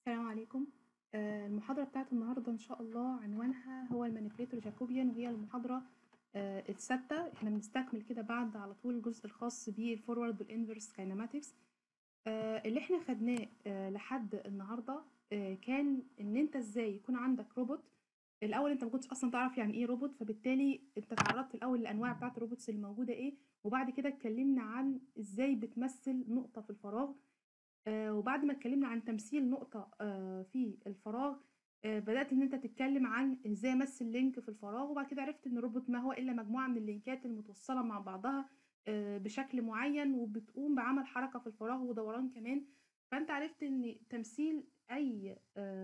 السلام عليكم آه، المحاضرة بتاعت النهاردة إن شاء الله عنوانها هو المانيبيوليتور جاكوبيان وهي المحاضرة آه، السادسة احنا بنستكمل كده بعد على طول الجزء الخاص بالفورورد والانفرس كايناماتكس اللي احنا خدناه آه، لحد النهاردة آه، كان ان انت ازاي يكون عندك روبوت الاول انت ما كنتش اصلا تعرف يعني ايه روبوت فبالتالي انت تعرضت الاول للانواع بتاعت الروبوتس اللي موجودة ايه وبعد كده اتكلمنا عن ازاي بتمثل نقطة في الفراغ آه، وبعد ما اتكلمنا عن تمثيل نقطة آه، في الفراغ آه، بدأت إن أنت تتكلم عن إزاي أمثل لينك في الفراغ وبعد كده عرفت إن الروبوت ما هو إلا مجموعة من اللينكات المتوصلة مع بعضها آه، بشكل معين وبتقوم بعمل حركة في الفراغ ودوران كمان فأنت عرفت إن تمثيل أي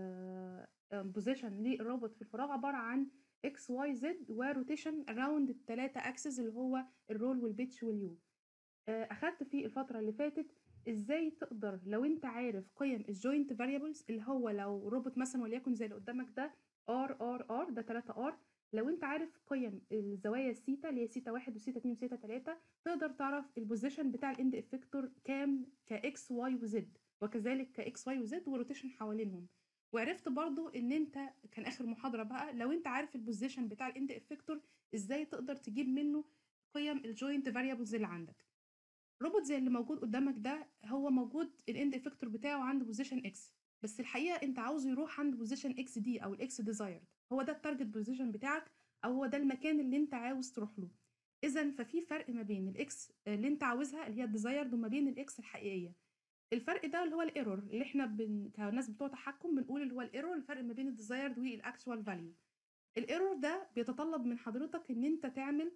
بوزيشن للروبوت في الفراغ عبارة عن اكس واي زد وروتيشن اراوند التلاتة اكسس اللي هو الرول والبيتش واليو أخدت في الفترة اللي فاتت ازاي تقدر لو انت عارف قيم الجوينت فاريبلز اللي هو لو روبوت مثلا وليكن زي اللي قدامك ده ار ار ار ده 3 ار لو انت عارف قيم الزوايا السيتا اللي هي سيتا واحد وسيتا اتنين وسيتا تلاتة تقدر تعرف البوزيشن بتاع الاند افكتور كام كاكس واي وزد وكذلك كاكس واي وزد وروتيشن حوالينهم وعرفت برضو ان انت كان اخر محاضرة بقى لو انت عارف البوزيشن بتاع الاند افكتور ازاي تقدر تجيب منه قيم الجوينت فاريبلز اللي عندك روبوت زي اللي موجود قدامك ده هو موجود الاند افكتور بتاعه عند بوزيشن اكس بس الحقيقه انت عاوزه يروح عند بوزيشن اكس دي او الاكس ديزايرد هو ده التارجت بوزيشن بتاعك او هو ده المكان اللي انت عاوز تروح له اذا ففي فرق ما بين الاكس اللي انت عاوزها اللي هي الديزايرد وما بين الاكس الحقيقيه الفرق ده اللي هو الايرور اللي احنا بن... كناس بتوع تحكم بنقول اللي هو الايرور الفرق ما بين الديزايرد والاكشوال فاليو الايرور ده بيتطلب من حضرتك ان انت تعمل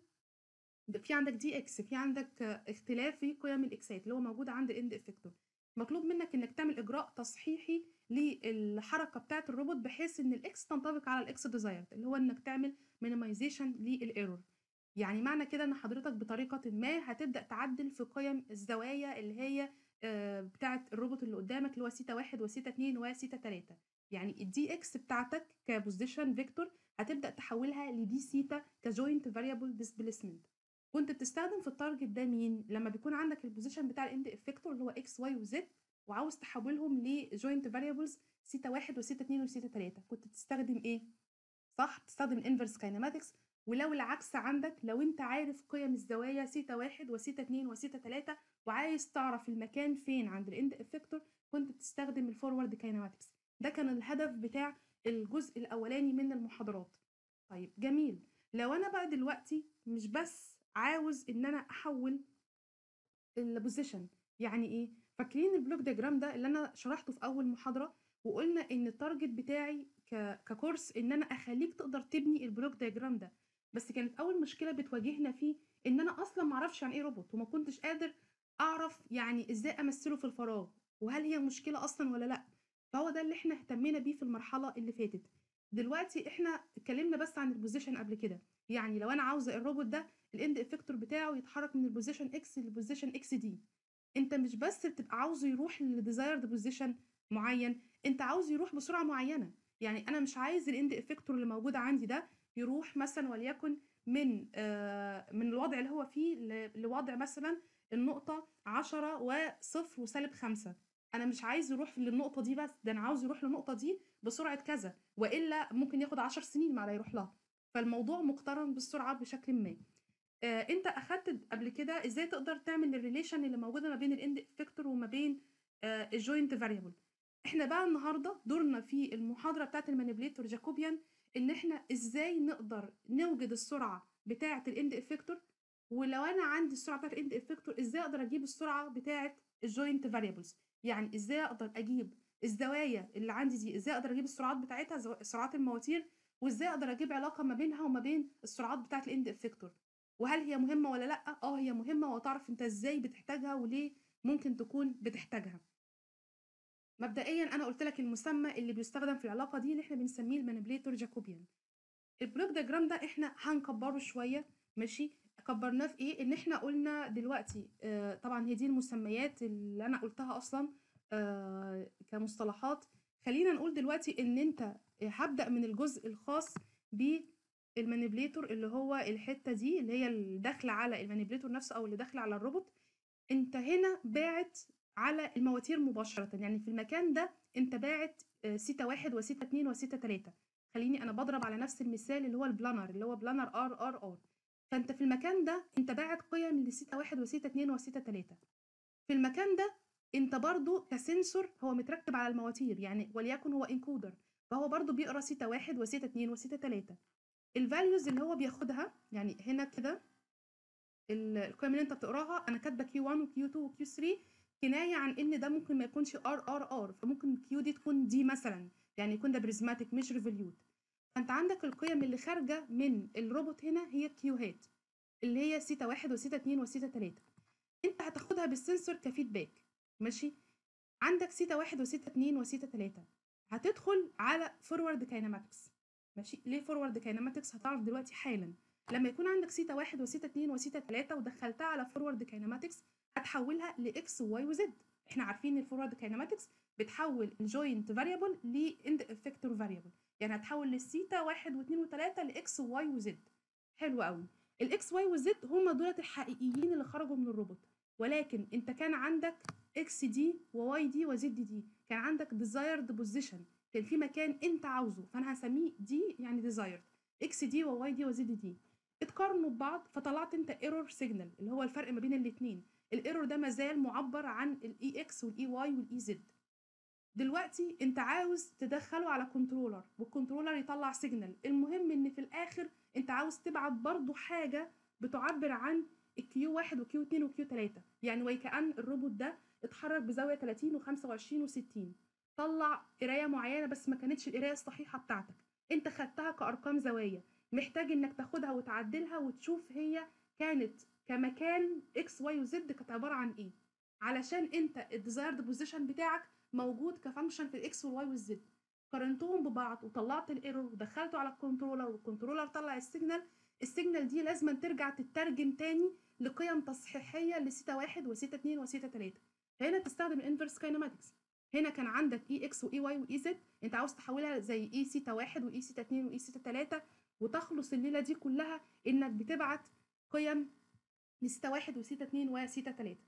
في عندك دي اكس في عندك اختلاف في قيم الاكسات اللي هو موجود عند الاند افكتور مطلوب منك انك تعمل اجراء تصحيحي للحركه بتاعه الروبوت بحيث ان الاكس تنطبق على الاكس ديزايرد اللي هو انك تعمل مينيمايزيشن للايرور يعني معنى كده ان حضرتك بطريقه ما هتبدا تعدل في قيم الزوايا اللي هي بتاعه الروبوت اللي قدامك اللي هو سيتا واحد وسيتا اتنين وسيتا تلاته يعني الدي اكس بتاعتك كبوزيشن فيكتور هتبدا تحولها لدي سيتا كجوينت فاريبل ديسبيسمنت كنت بتستخدم في التارجت ده مين لما بيكون عندك البوزيشن بتاع الاند افكتور اللي هو اكس واي وزد وعاوز تحولهم لجوينت فاريبلز سيتا واحد وسيتا اتنين وسيتا تلاته كنت بتستخدم ايه صح بتستخدم الانفرس كايناماتكس ولو العكس عندك لو انت عارف قيم الزوايا سيتا واحد وسيتا اتنين وسيتا تلاته وعايز تعرف المكان فين عند الاند افكتور كنت بتستخدم الفورورد كايناماتكس ده كان الهدف بتاع الجزء الاولاني من المحاضرات طيب جميل لو انا بقى دلوقتي مش بس عاوز ان انا احول البوزيشن يعني ايه فاكرين البلوك دياجرام ده اللي انا شرحته في اول محاضره وقلنا ان التارجت بتاعي ك... ككورس ان انا اخليك تقدر تبني البلوك دياجرام ده بس كانت اول مشكله بتواجهنا فيه ان انا اصلا ما اعرفش يعني ايه روبوت وما كنتش قادر اعرف يعني ازاي امثله في الفراغ وهل هي مشكله اصلا ولا لا فهو ده اللي احنا اهتمينا بيه في المرحله اللي فاتت دلوقتي احنا اتكلمنا بس عن البوزيشن قبل كده يعني لو انا عاوزه الروبوت ده الاند افكتور بتاعه يتحرك من البوزيشن اكس للبوزيشن اكس دي انت مش بس بتبقى عاوزه يروح للديزايرد بوزيشن معين انت عاوز يروح بسرعه معينه يعني انا مش عايز الاند افكتور اللي موجود عندي ده يروح مثلا وليكن من آه من الوضع اللي هو فيه لوضع مثلا النقطه 10 وصفر وسالب 5 انا مش عايز يروح للنقطه دي بس ده انا عاوز يروح للنقطه دي بسرعه كذا والا ممكن ياخد 10 سنين ما يروح لها فالموضوع مقترن بالسرعه بشكل ما آه انت اخدت قبل كده ازاي تقدر تعمل الريليشن اللي موجوده ما بين الاند افكتور وما بين آه الجوينت فاريبل احنا بقى النهارده دورنا في المحاضره بتاعه المانيبيليتور جاكوبيان ان احنا ازاي نقدر نوجد السرعه بتاعه الاند افكتور ولو انا عندي السرعه بتاعه الاند افكتور ازاي اقدر اجيب السرعه بتاعه الجوينت فاريبلز يعني ازاي اقدر اجيب الزوايا اللي عندي دي ازاي اقدر اجيب السرعات بتاعتها سرعات المواتير وازاي اقدر اجيب علاقه ما بينها وما بين السرعات بتاعه الاند افكتور وهل هي مهمه ولا لا اه هي مهمه وتعرف انت ازاي بتحتاجها وليه ممكن تكون بتحتاجها مبدئيا انا قلت لك المسمى اللي بيستخدم في العلاقه دي اللي احنا بنسميه المانيبيليتور جاكوبيان البلوك دياجرام ده احنا هنكبره شويه ماشي كبرناه في ايه ان احنا قلنا دلوقتي آه طبعا هي دي المسميات اللي انا قلتها اصلا آه كمصطلحات خلينا نقول دلوقتي ان انت هبدا من الجزء الخاص بالمانيبليتور اللي هو الحته دي اللي هي اللي داخله على المانيبليتور نفسه او اللي داخله على الروبوت انت هنا باعت على المواتير مباشرة يعني في المكان ده انت باعت آه، سيتا واحد وسيتا اتنين وسيتا تلاتة خليني انا بضرب على نفس المثال اللي هو البلانر اللي هو بلانر ار ار ار فانت في المكان ده انت باعت قيم لسيتا واحد وسيتا اتنين وسيتا تلاتة في المكان ده انت برضو كسنسور هو متركب على المواتير يعني وليكن هو انكودر فهو برضو بيقرا سيتا واحد وسيتا اتنين وسيتا تلاتة الفاليوز اللي هو بياخدها يعني هنا كده ال- القيم اللي انت بتقراها انا كاتبه كيو 1 وكيو 2 وكيو 3 كنايه عن ان ده ممكن ما يكونش ار ار ار فممكن كيو دي تكون دي مثلا يعني يكون ده بريزماتيك مش ريفوليوت فانت عندك القيم اللي خارجه من الروبوت هنا هي كيوهات اللي هي سيتا واحد وسيتا اتنين وسيتا تلاتة انت هتاخدها بالسنسور كفيدباك ماشي عندك سيتا واحد وسيتا اتنين وسيتا تلاتة هتدخل على فورورد كايناماتكس ماشي ليه فورورد كايناماتكس هتعرف دلوقتي حالا لما يكون عندك سيتا واحد وسيتا اتنين وسيتا تلاتة ودخلتها على فورورد كايناماتكس هتحولها لاكس وواي وزد احنا عارفين الفورورد كايناماتكس بتحول الجوينت فاريبل لاند افكتور فاريبل يعني هتحول للسيتا واحد واثنين وثلاثة لاكس وواي وزد حلو قوي الاكس واي وزد هم دولت الحقيقيين اللي خرجوا من الروبوت ولكن انت كان عندك اكس دي وواي دي وزد دي كان عندك ديزايرد بوزيشن كان في مكان انت عاوزه فانا هسميه دي يعني ديزايرد اكس دي وواي دي وزد دي اتقارنوا ببعض فطلعت انت ايرور سيجنال اللي هو الفرق ما بين الاثنين الايرور ده مازال معبر عن الاي اكس والاي واي والاي زد دلوقتي انت عاوز تدخله على كنترولر والكنترولر يطلع سيجنال المهم ان في الاخر انت عاوز تبعت برضو حاجه بتعبر عن الكيو 1 وكيو 2 وكيو 3 يعني وكأن الروبوت ده اتحرك بزاويه 30 و25 و60 طلع قرايه معينه بس ما كانتش القرايه الصحيحه بتاعتك انت خدتها كارقام زوايا محتاج انك تاخدها وتعدلها وتشوف هي كانت كمكان اكس واي وزد كانت عباره عن ايه علشان انت الديزايرد بوزيشن بتاعك موجود كفانكشن في الاكس والواي والزد قارنتهم ببعض وطلعت الايرور ودخلته على الكنترولر والكنترولر طلع السيجنال السيجنال دي لازم ترجع تترجم تاني لقيم تصحيحيه لسيتا واحد وسيتا اتنين وسيتا تلاته فهنا تستخدم الانفرس كاينماتكس هنا كان عندك اي اكس واي واي واي زد انت عاوز تحولها زي اي سيتا واحد واي سيتا اتنين واي سيتا تلاته وتخلص الليله دي كلها انك بتبعت قيم لسيتا واحد وسيتا اتنين وسيتا تلاته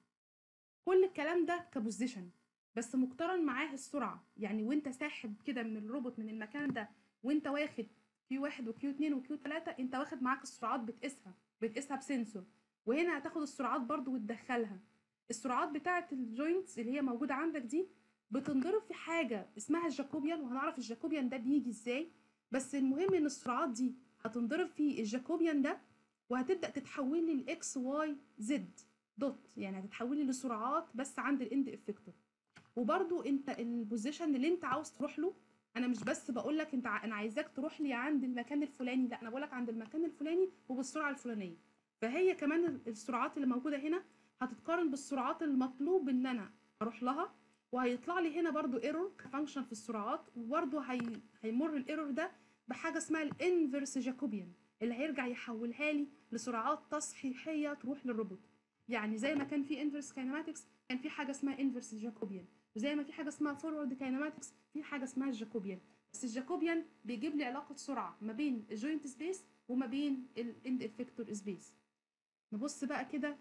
كل الكلام ده كبوزيشن بس مقترن معاه السرعه يعني وانت ساحب كده من الروبوت من المكان ده وانت واخد كيو واحد وكيو اتنين وكيو تلاته انت واخد معاك السرعات بتقيسها بتقيسها بسنسور وهنا هتاخد السرعات برضو وتدخلها السرعات بتاعه الجوينتس اللي هي موجوده عندك دي بتنضرب في حاجه اسمها الجاكوبيان وهنعرف الجاكوبيان ده بيجي ازاي بس المهم ان السرعات دي هتنضرب في الجاكوبيان ده وهتبدا تتحول لي الاكس واي زد دوت يعني هتتحولي لسرعات بس عند الاند افكتور وبرضو انت البوزيشن اللي انت عاوز تروح له انا مش بس بقول لك انت ع- انا عايزاك تروح لي عند المكان الفلاني لا انا بقول لك عند المكان الفلاني وبالسرعه الفلانيه فهي كمان ال- السرعات اللي موجوده هنا هتتقارن بالسرعات المطلوب ان انا اروح لها وهيطلع لي هنا برضو ايرور كفانكشن في السرعات وبرضو هي... هيمر الايرور ده بحاجه اسمها الانفرس جاكوبيان اللي هيرجع يحولها لي لسرعات تصحيحيه تروح للروبوت يعني زي ما كان في انفرس كاينماتكس كان في حاجه اسمها انفرس جاكوبيان وزي ما في حاجه اسمها فورورد كاينماتكس في حاجه اسمها الجاكوبيان بس الجاكوبيان بيجيب لي علاقه سرعه ما بين الجوينت سبيس وما بين الاند افكتور سبيس نبص بقى كده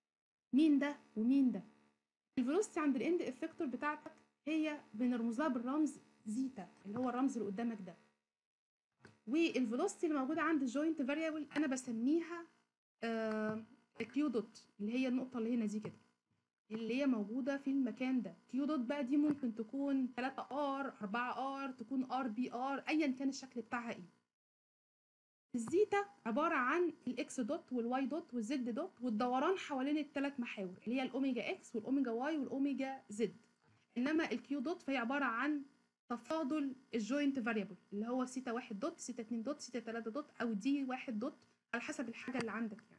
مين ده ومين ده الفيلوسيتي عند الاند افكتور بتاعتك هي بنرمز لها بالرمز زيتا اللي هو الرمز اللي قدامك ده والفيلوسيتي اللي موجوده عند الجوينت فاريبل انا بسميها كيو دوت اللي هي النقطه اللي هنا دي كده اللي هي موجوده في المكان ده كيو دوت بقى دي ممكن تكون 3 ار 4 ار تكون ار بي ار ايا كان الشكل بتاعها ايه الزيتا عباره عن الاكس دوت والواي دوت والزد دوت والدوران حوالين الثلاث محاور اللي هي الاوميجا اكس والاوميجا واي والاوميجا زد انما الكيو دوت فهي عباره عن تفاضل الجوينت فاريبل اللي هو سيتا واحد دوت سيتا اتنين دوت سيتا تلاته دوت او دي واحد دوت على حسب الحاجه اللي عندك يعني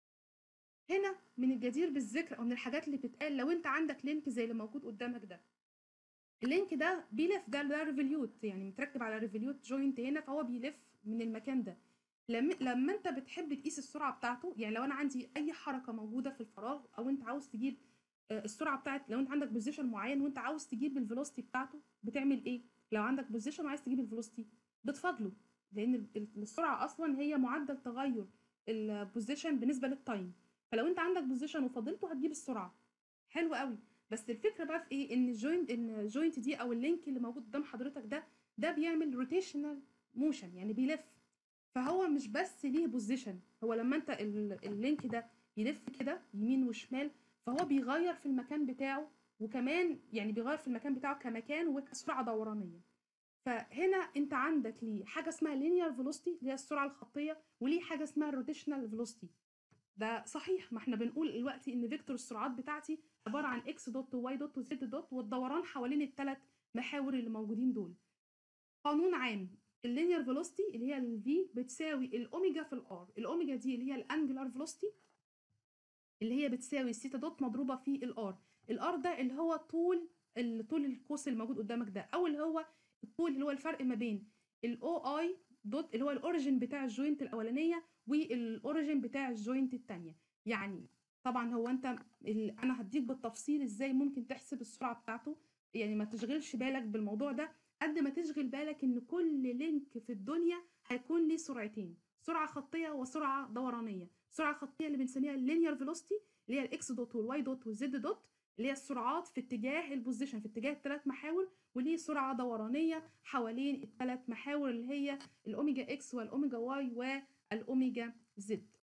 هنا من الجدير بالذكر او من الحاجات اللي بتتقال لو انت عندك لينك زي اللي موجود قدامك ده اللينك ده بيلف ده ده ريفوليوت يعني متركب على ريفوليوت جوينت هنا فهو بيلف من المكان ده لما لما انت بتحب تقيس السرعه بتاعته يعني لو انا عندي اي حركه موجوده في الفراغ او انت عاوز تجيب آه، السرعه بتاعت لو انت عندك بوزيشن معين وانت عاوز تجيب الفيلوسيتي بتاعته بتعمل ايه لو عندك بوزيشن وعايز تجيب الفيلوسيتي بتفاضله لان ال- ال- السرعه اصلا هي معدل تغير البوزيشن بالنسبه للتايم فلو انت عندك بوزيشن وفاضلته هتجيب السرعه حلو قوي بس الفكره بقى في ايه ان الجوينت ان الجوينت دي او اللينك اللي موجود قدام حضرتك ده ده بيعمل روتيشنال موشن يعني بيلف فهو مش بس ليه بوزيشن هو لما انت ال- اللينك ده يلف كده يمين وشمال فهو بيغير في المكان بتاعه وكمان يعني بيغير في المكان بتاعه كمكان وكسرعه دورانيه فهنا انت عندك ليه حاجه اسمها linear velocity اللي هي السرعه الخطيه وليه حاجه اسمها rotational velocity ده صحيح ما احنا بنقول دلوقتي ان فيكتور السرعات بتاعتي عباره عن x دوت وواي دوت وزد دوت والدوران حوالين الثلاث محاور اللي موجودين دول قانون عام اللينير فيلوسيتي اللي هي الفي بتساوي الاوميجا في الار الاوميجا دي اللي هي الانجلر فيلوسيتي اللي هي بتساوي الثيتا دوت مضروبه في الار الار ده اللي هو طول ال- طول القوس اللي موجود قدامك ده او اللي هو الطول اللي هو الفرق ما بين الاو اي دوت اللي هو الاوريجين بتاع الجوينت الاولانيه والاوريجين بتاع الجوينت الثانيه يعني طبعا هو انت ال- انا هديك بالتفصيل ازاي ممكن تحسب السرعه بتاعته يعني ما تشغلش بالك بالموضوع ده قد ما تشغل بالك ان كل لينك في الدنيا هيكون ليه سرعتين سرعه خطيه وسرعه دورانيه السرعه الخطيه اللي بنسميها اللينير فيلوسيتي اللي هي الاكس دوت والواي دوت والزد دوت اللي هي السرعات في اتجاه البوزيشن في اتجاه الثلاث محاور وليه سرعه دورانيه حوالين الثلاث محاور اللي هي الاوميجا اكس والاوميجا واي والاوميجا زد